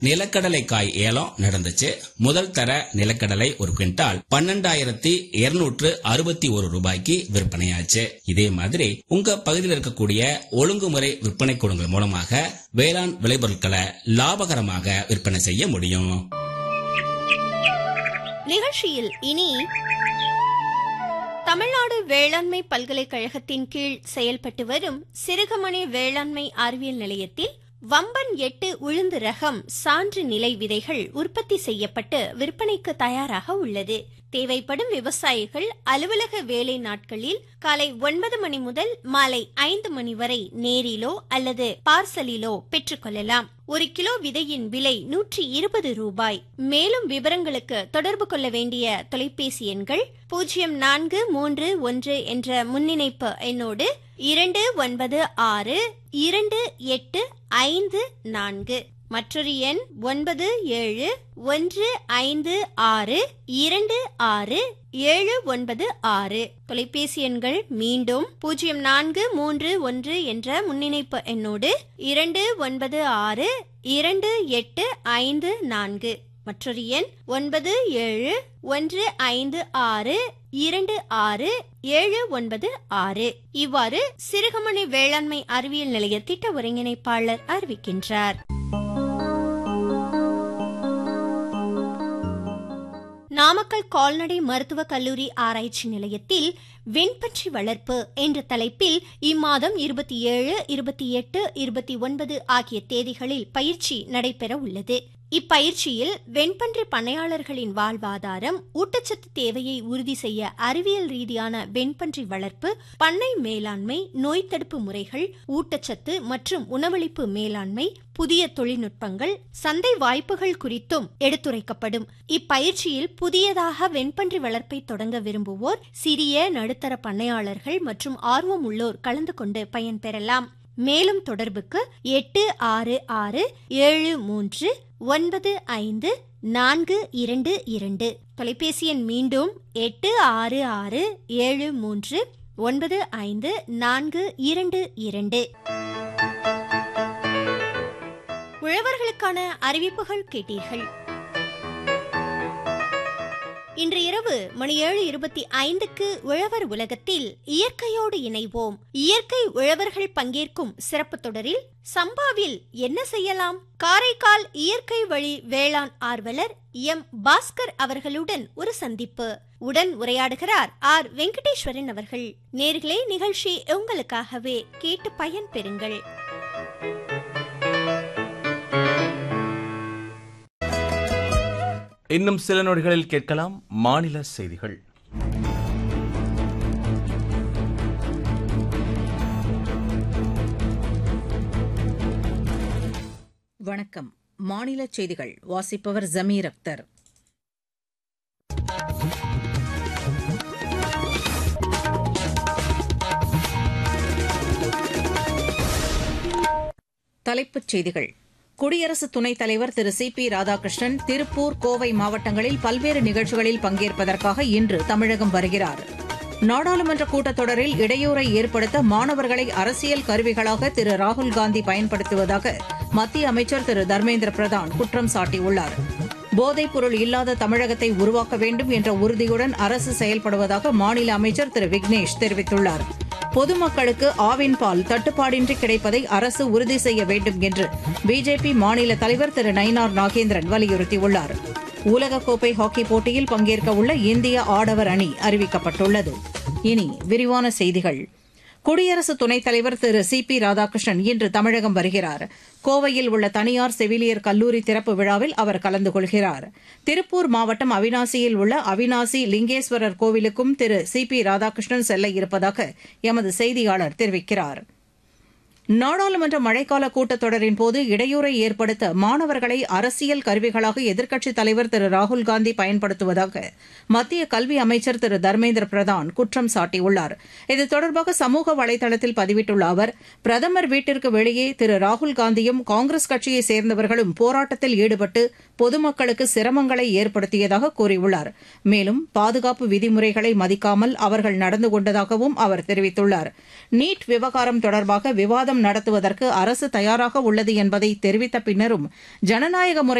நிலக்கடலை காய் ஏலம் நடந்துச்சு முதல் தர நிலக்கடலை ஒரு குவிண்டால் பன்னெண்டாயிரத்தி இருநூற்று அறுபத்தி ஒரு ரூபாய்க்கு விற்பனையாச்சு இதே மாதிரி உங்க பகுதியில் இருக்கக்கூடிய ஒழுங்குமுறை விற்பனை கூடங்கள் மூலமாக வேளாண் விளைபொருட்களை லாபகரமாக விற்பனை செய்ய முடியும் நிகழ்ச்சியில் இனி தமிழ்நாடு வேளாண்மை பல்கலைக்கழகத்தின் கீழ் செயல்பட்டு வரும் சிறுகமணி வேளாண்மை அறிவியல் நிலையத்தில் வம்பன் எட்டு உளுந்து ரகம் சான்று நிலை விதைகள் உற்பத்தி செய்யப்பட்டு விற்பனைக்கு தயாராக உள்ளது தேவைப்படும் விவசாயிகள் அலுவலக வேலை நாட்களில் காலை ஒன்பது மணி முதல் மாலை ஐந்து மணி வரை நேரிலோ அல்லது பார்சலிலோ பெற்றுக்கொள்ளலாம் ஒரு கிலோ விதையின் விலை நூற்றி இருபது ரூபாய் மேலும் விவரங்களுக்கு தொடர்பு கொள்ள வேண்டிய தொலைபேசி எண்கள் பூஜ்ஜியம் நான்கு மூன்று ஒன்று என்ற முன்னிணைப்பு எண்ணோடு இரண்டு ஒன்பது ஆறு இரண்டு எட்டு ஐந்து நான்கு மற்றொரு எண் ஒன்பது ஏழு ஒன்று ஐந்து ஆறு இரண்டு ஆறு ஏழு ஒன்பது ஆறு தொலைபேசி எண்கள் மீண்டும் பூஜ்ஜியம் நான்கு மூன்று ஒன்று என்ற முன்னிணைப்பு எண்ணோடு இரண்டு ஒன்பது ஆறு இரண்டு எட்டு ஐந்து நான்கு மற்றொரு எண் ஒன்பது ஏழு ஒன்று ஐந்து ஆறு இரண்டு ஆறு ஏழு ஒன்பது ஆறு இவ்வாறு சிறுகமணி வேளாண்மை அறிவியல் நிலைய திட்ட ஒருங்கிணைப்பாளர் அறிவிக்கின்றார் நாமக்கல் கால்நடை மருத்துவக் கல்லூரி ஆராய்ச்சி நிலையத்தில் வெண்பன்றி வளர்ப்பு என்ற தலைப்பில் இம்மாதம் இருபத்தி ஏழு இருபத்தி எட்டு இருபத்தி ஒன்பது ஆகிய தேதிகளில் பயிற்சி நடைபெற உள்ளது இப்பயிற்சியில் வெண்பன்றி பண்ணையாளர்களின் வாழ்வாதாரம் ஊட்டச்சத்து தேவையை உறுதி செய்ய அறிவியல் ரீதியான வெண்பன்றி வளர்ப்பு பண்ணை மேலாண்மை நோய் தடுப்பு முறைகள் ஊட்டச்சத்து மற்றும் உணவளிப்பு மேலாண்மை புதிய தொழில்நுட்பங்கள் சந்தை வாய்ப்புகள் குறித்தும் எடுத்துரைக்கப்படும் இப்பயிற்சியில் புதியதாக வெண்பன்றி வளர்ப்பை தொடங்க விரும்புவோர் சிறிய நடுத்தர பண்ணையாளர்கள் மற்றும் ஆர்வம் உள்ளோர் கலந்து கொண்டு பயன்பெறலாம் மேலும் தொடர்புக்கு எட்டு ஆறு ஆறு ஏழு மூன்று ஒன்பது ஐந்து நான்கு இரண்டு இரண்டு தொலைபேசி எண் மீண்டும் எட்டு ஆறு ஆறு ஏழு மூன்று ஒன்பது ஐந்து நான்கு இரண்டு இரண்டு உழவர்களுக்கான அறிவிப்புகள் கேட்டீர்கள் இன்று இரவு மணி ஏழு இருபத்தி ஐந்துக்கு உழவர் உலகத்தில் இயற்கையோடு இணைவோம் இயற்கை உழவர்கள் பங்கேற்கும் சிறப்பு தொடரில் சம்பாவில் என்ன செய்யலாம் காரைக்கால் இயற்கை வழி வேளாண் ஆர்வலர் எம் பாஸ்கர் அவர்களுடன் ஒரு சந்திப்பு உடன் உரையாடுகிறார் ஆர் வெங்கடேஸ்வரன் அவர்கள் நேர்களே நிகழ்ச்சி உங்களுக்காகவே கேட்டு பயன் பெறுங்கள் இன்னும் சில நொடிகளில் கேட்கலாம் மாநில செய்திகள் வணக்கம் மாநில செய்திகள் வாசிப்பவர் ஜமீர் அக்தர் தலைப்புச் செய்திகள் குடியரசு துணைத் தலைவர் திரு சி பி ராதாகிருஷ்ணன் திருப்பூர் கோவை மாவட்டங்களில் பல்வேறு நிகழ்ச்சிகளில் பங்கேற்பதற்காக இன்று தமிழகம் வருகிறார் நாடாளுமன்ற கூட்டத்தொடரில் இடையூறை ஏற்படுத்த மாணவர்களை அரசியல் கருவிகளாக திரு ராகுல்காந்தி பயன்படுத்துவதாக மத்திய அமைச்சர் திரு தர்மேந்திர பிரதான் குற்றம் சாட்டியுள்ளார் போதைப் பொருள் இல்லாத தமிழகத்தை உருவாக்க வேண்டும் என்ற உறுதியுடன் அரசு செயல்படுவதாக மாநில அமைச்சர் திரு விக்னேஷ் தெரிவித்துள்ளார் பொதுமக்களுக்கு ஆவின் பால் தட்டுப்பாடின்றி கிடைப்பதை அரசு உறுதி செய்ய வேண்டும் என்று பிஜேபி மாநில தலைவர் திரு நயினார் நாகேந்திரன் வலியுறுத்தியுள்ளார் உலகக்கோப்பை ஹாக்கி போட்டியில் பங்கேற்க உள்ள இந்திய ஆடவர் அணி அறிவிக்கப்பட்டுள்ளது இனி விரிவான செய்திகள் குடியரசு துணைத் தலைவர் திரு சி பி ராதாகிருஷ்ணன் இன்று தமிழகம் வருகிறார் கோவையில் உள்ள தனியார் செவிலியர் கல்லூரி திறப்பு விழாவில் அவர் கலந்து கொள்கிறார் திருப்பூர் மாவட்டம் அவினாசியில் உள்ள அவினாசி லிங்கேஸ்வரர் கோவிலுக்கும் திரு சி பி ராதாகிருஷ்ணன் செல்ல இருப்பதாக எமது செய்தியாளர் தெரிவிக்கிறார் நாடாளுமன்ற மழைக்கால கூட்டத்தொடரின் போது இடையூறை ஏற்படுத்த மாணவர்களை அரசியல் கருவிகளாக எதிர்க்கட்சித் தலைவர் திரு ராகுல்காந்தி பயன்படுத்துவதாக மத்திய கல்வி அமைச்சர் திரு தர்மேந்திர பிரதான் குற்றம் சாட்டியுள்ளார் இது தொடர்பாக சமூக வலைதளத்தில் பதிவிட்டுள்ள அவர் பிரதமர் வீட்டிற்கு வெளியே திரு ராகுல்காந்தியும் காங்கிரஸ் கட்சியைச் சேர்ந்தவர்களும் போராட்டத்தில் ஈடுபட்டு பொதுமக்களுக்கு சிரமங்களை ஏற்படுத்தியதாக கூறியுள்ளார் மேலும் பாதுகாப்பு விதிமுறைகளை மதிக்காமல் அவர்கள் நடந்து கொண்டதாகவும் அவர் தெரிவித்துள்ளார் நீட் விவகாரம் தொடர்பாக விவாதம் நடத்துவதற்கு அரசு தயாராக உள்ளது என்பதை தெரிவித்த பின்னரும் ஜனநாயக முறை